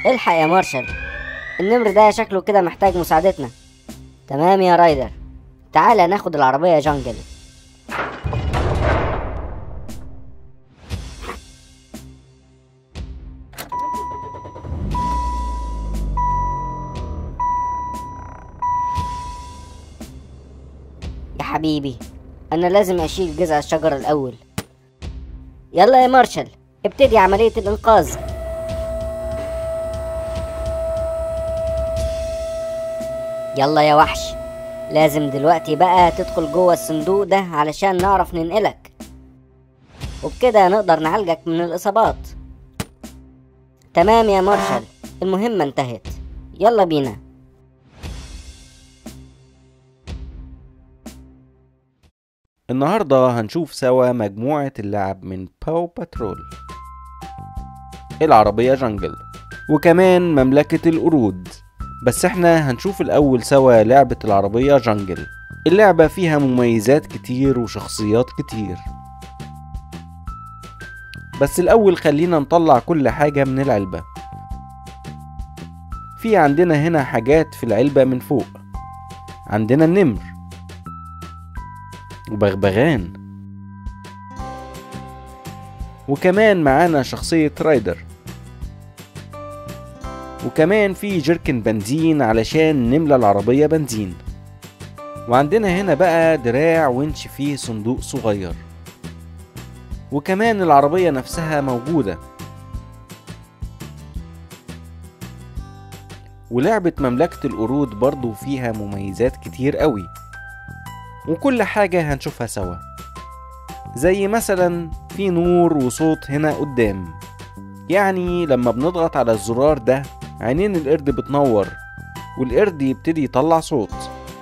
الحق يا مارشال النمر ده شكله كده محتاج مساعدتنا تمام يا رايدر تعالى ناخد العربية يا جانجل يا حبيبي أنا لازم أشيل جذع الشجرة الأول يلا يا مارشال ابتدي عملية الإنقاذ يلا يا وحش لازم دلوقتي بقى تدخل جوه الصندوق ده علشان نعرف ننقلك وبكده نقدر نعالجك من الإصابات تمام يا مارشال المهمة انتهت يلا بينا النهاردة هنشوف سوا مجموعة اللعب من باو باترول العربية جنجل وكمان مملكة القرود بس احنا هنشوف الأول سوا لعبة العربية جنجل اللعبة فيها مميزات كتير وشخصيات كتير بس الأول خلينا نطلع كل حاجة من العلبة في عندنا هنا حاجات في العلبة من فوق عندنا النمر وبغبغان وكمان معانا شخصية رايدر وكمان في جركن بنزين علشان نملى العربية بنزين وعندنا هنا بقى دراع ونش فيه صندوق صغير وكمان العربية نفسها موجودة ولعبة مملكة القرود برضو فيها مميزات كتير قوي وكل حاجة هنشوفها سوا زي مثلا في نور وصوت هنا قدام يعني لما بنضغط على الزرار ده عينين القرد بتنور والقرد يبتدي يطلع صوت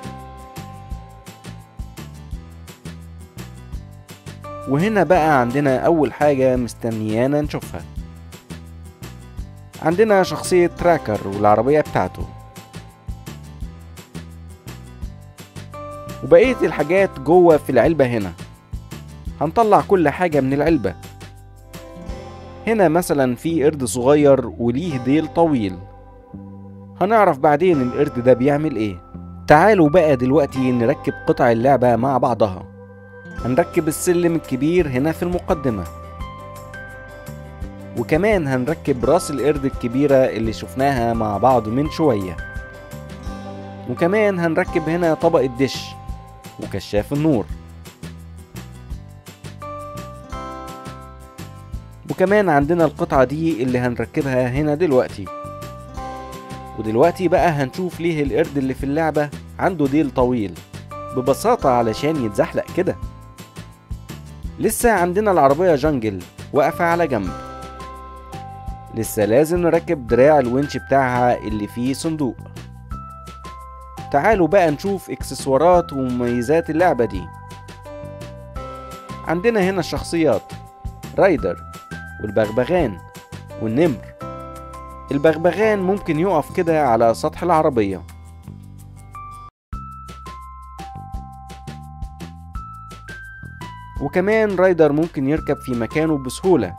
وهنا بقى عندنا أول حاجة مستنيانا نشوفها عندنا شخصية تراكر والعربية بتاعته وبقية الحاجات جوه في العلبة هنا هنطلع كل حاجة من العلبة هنا مثلا في قرد صغير وليه ديل طويل هنعرف بعدين القرد ده بيعمل ايه تعالوا بقى دلوقتي نركب قطع اللعبة مع بعضها هنركب السلم الكبير هنا في المقدمة وكمان هنركب راس القرد الكبيرة اللي شفناها مع بعض من شوية وكمان هنركب هنا طبق الدش وكشاف النور وكمان عندنا القطعة دي اللي هنركبها هنا دلوقتي ودلوقتي بقى هنشوف ليه القرد اللي في اللعبة عنده ديل طويل ببساطة علشان يتزحلق كده لسه عندنا العربية جنجل واقفة على جنب لسه لازم نركب دراع الونش بتاعها اللي فيه صندوق تعالوا بقى نشوف اكسسوارات ومميزات اللعبة دي عندنا هنا الشخصيات رايدر والبغبغان والنمر البغبغان ممكن يقف كده على سطح العربية وكمان رايدر ممكن يركب في مكانه بسهولة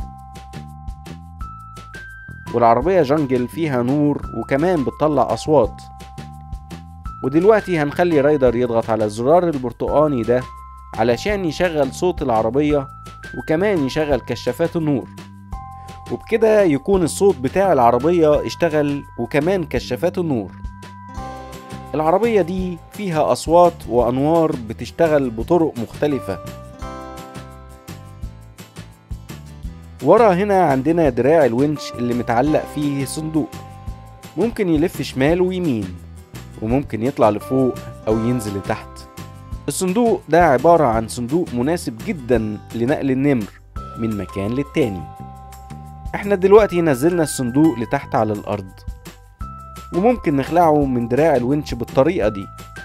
والعربية جنجل فيها نور وكمان بتطلع أصوات ودلوقتي هنخلي رايدر يضغط على الزرار البرتقاني ده علشان يشغل صوت العربية وكمان يشغل كشافات النور وبكده يكون الصوت بتاع العربية اشتغل وكمان كشافات النور العربية دي فيها أصوات وأنوار بتشتغل بطرق مختلفة ورا هنا عندنا دراع الونش اللي متعلق فيه صندوق ممكن يلف شمال ويمين وممكن يطلع لفوق أو ينزل لتحت الصندوق ده عبارة عن صندوق مناسب جدا لنقل النمر من مكان للتاني احنا دلوقتي نزلنا الصندوق لتحت على الأرض وممكن نخلعه من دراع الونش بالطريقة دي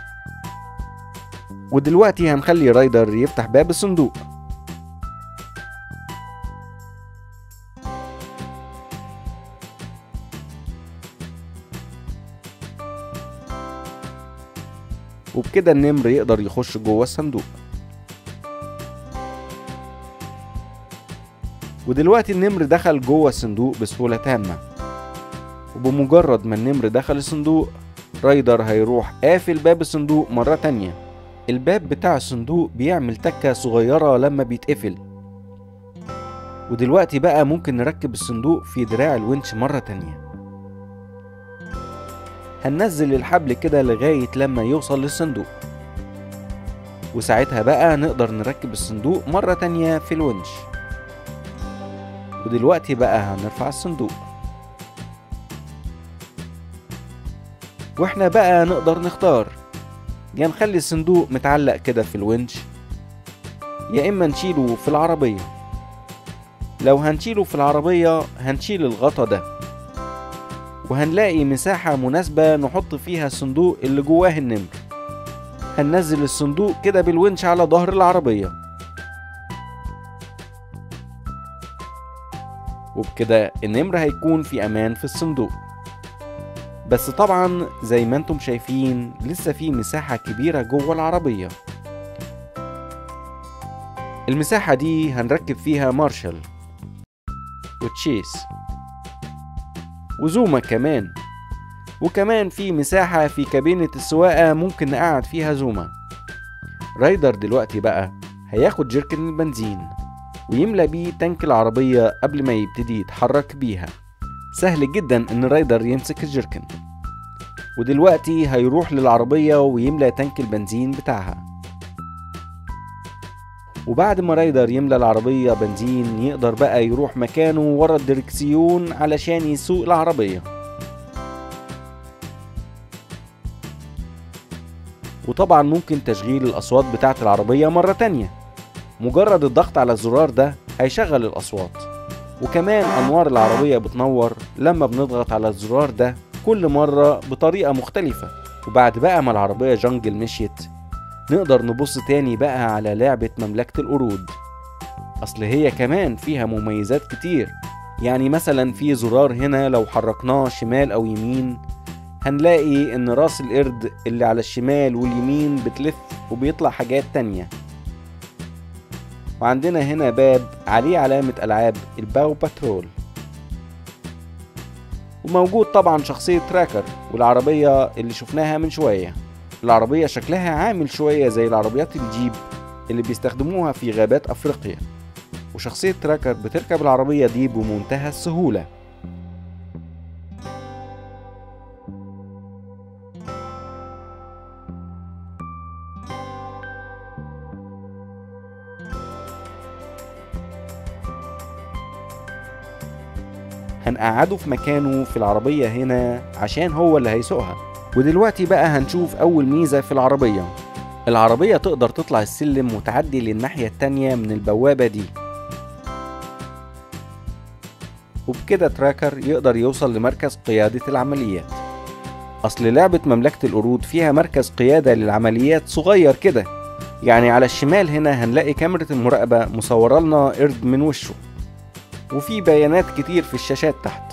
ودلوقتي هنخلي رايدر يفتح باب الصندوق وبكده النمر يقدر يخش جوه الصندوق ودلوقتي النمر دخل جوه الصندوق بسهولة تامة وبمجرد ما النمر دخل الصندوق رايدر هيروح قافل باب الصندوق مرة تانية الباب بتاع الصندوق بيعمل تكة صغيرة لما بيتقفل ودلوقتي بقى ممكن نركب الصندوق في دراع الونش مرة تانية هننزل الحبل كده لغاية لما يوصل للصندوق وساعتها بقى نقدر نركب الصندوق مرة تانية في الونش ودلوقتي بقى هنرفع الصندوق واحنا بقى نقدر نختار يا نخلي الصندوق متعلق كده في الونش يا اما نشيله في العربية لو هنشيله في العربية هنشيل الغطا ده وهنلاقي مساحة مناسبة نحط فيها الصندوق اللي جواه النمر هننزل الصندوق كده بالونش على ظهر العربية وبكده النمر هيكون في أمان في الصندوق بس طبعا زي ما انتم شايفين لسه في مساحة كبيرة جوه العربية المساحة دي هنركب فيها مارشال وتشيس وزوما كمان وكمان في مساحة في كابينة السواقة ممكن نقعد فيها زوما رايدر دلوقتي بقى هياخد جيركن البنزين ويملى بيه تانك العربية قبل ما يبتدي يتحرك بيها سهل جدا ان رايدر يمسك الجيركن ودلوقتي هيروح للعربية ويملى تانك البنزين بتاعها وبعد ما رايدر يملى العربية بنزين يقدر بقى يروح مكانه ورا الدركسيون علشان يسوق العربية وطبعا ممكن تشغيل الأصوات بتاعة العربية مرة تانية مجرد الضغط على الزرار ده هيشغل الأصوات وكمان أنوار العربية بتنور لما بنضغط على الزرار ده كل مرة بطريقة مختلفة وبعد بقى ما العربية جنجل مشيت نقدر نبص تاني بقى على لعبة مملكة القرود أصل هي كمان فيها مميزات كتير يعني مثلا في زرار هنا لو حركناه شمال أو يمين هنلاقي إن راس القرد اللي على الشمال واليمين بتلف وبيطلع حاجات تانية وعندنا هنا باب عليه علامة ألعاب الباو باترول وموجود طبعا شخصية تراكر والعربية اللي شفناها من شوية العربية شكلها عامل شوية زي العربيات الجيب اللي بيستخدموها في غابات أفريقيا وشخصية تراكر بتركب العربية دي بمنتهى السهولة هنقعده في مكانه في العربية هنا عشان هو اللي هيسوقها ودلوقتي بقى هنشوف أول ميزة في العربية العربية تقدر تطلع السلم وتعدي للناحية التانية من البوابة دي وبكده تراكر يقدر يوصل لمركز قيادة العمليات أصل لعبة مملكة القرود فيها مركز قيادة للعمليات صغير كده يعني على الشمال هنا هنلاقي كاميرا المراقبة مصورة لنا قرد من وشه وفي بيانات كتير في الشاشات تحت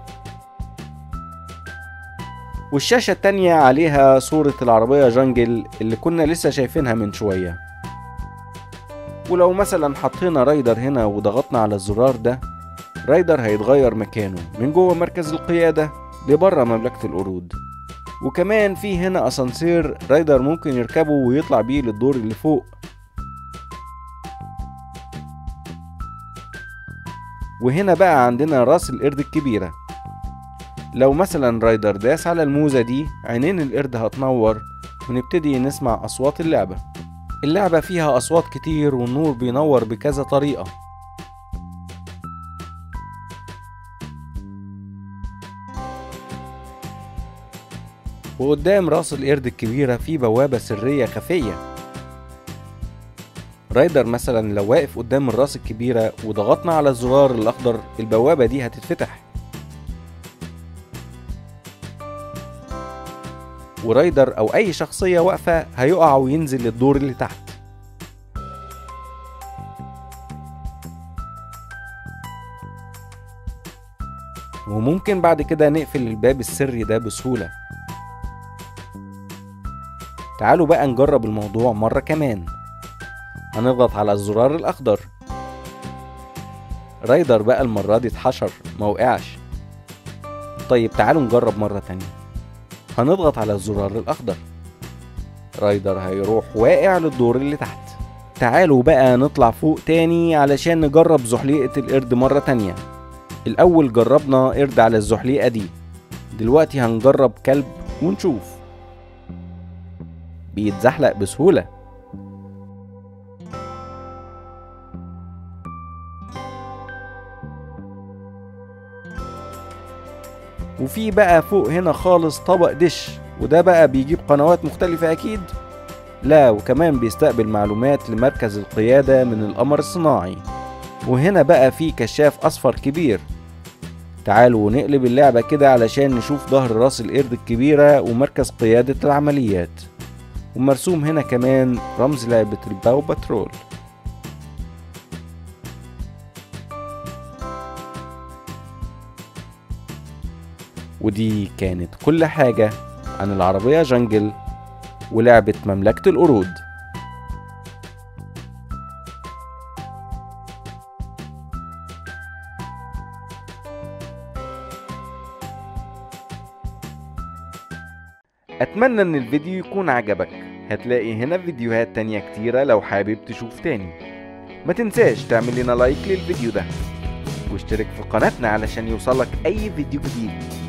والشاشة التانية عليها صورة العربية جانجل اللي كنا لسه شايفينها من شوية ولو مثلا حطينا رايدر هنا وضغطنا على الزرار ده رايدر هيتغير مكانه من جوه مركز القيادة لبره مملكة القرود وكمان في هنا اسانسير رايدر ممكن يركبه ويطلع بيه للدور اللي فوق وهنا بقى عندنا راس القرد الكبيرة لو مثلا رايدر داس على الموزة دي عينين القرد هتنور ونبتدي نسمع أصوات اللعبة اللعبة فيها أصوات كتير والنور بينور بكذا طريقة وقدام راس القرد الكبيرة في بوابة سرية خفية رايدر مثلا لو واقف قدام الراس الكبيرة وضغطنا على الزرار الأخضر البوابة دي هتتفتح ورايدر أو أي شخصية واقفة هيقع وينزل للدور اللي تحت وممكن بعد كده نقفل الباب السري ده بسهولة تعالوا بقى نجرب الموضوع مرة كمان هنضغط على الزرار الأخضر رايدر بقى المرة دي اتحشر موقعش طيب تعالوا نجرب مرة تانية هنضغط على الزرار الأخضر رايدر هيروح واقع للدور اللي تحت تعالوا بقى نطلع فوق تاني علشان نجرب زحليقة القرد مرة تانية الأول جربنا قرد على الزحليقة دي دلوقتي هنجرب كلب ونشوف بيتزحلق بسهولة وفي بقى فوق هنا خالص طبق دش وده بقى بيجيب قنوات مختلفة أكيد لا وكمان بيستقبل معلومات لمركز القيادة من القمر الصناعي وهنا بقى في كشاف أصفر كبير تعالوا نقلب اللعبة كده علشان نشوف ظهر راس القرد الكبيرة ومركز قيادة العمليات ومرسوم هنا كمان رمز لعبة الباو باترول ودي كانت كل حاجة عن العربية جنجل ولعبة مملكة القرود أتمنى إن الفيديو يكون عجبك هتلاقي هنا فيديوهات تانية كتيرة لو حابب تشوف تاني ما تنساش تعمل لنا لايك للفيديو ده واشترك في قناتنا علشان يوصلك أي فيديو جديد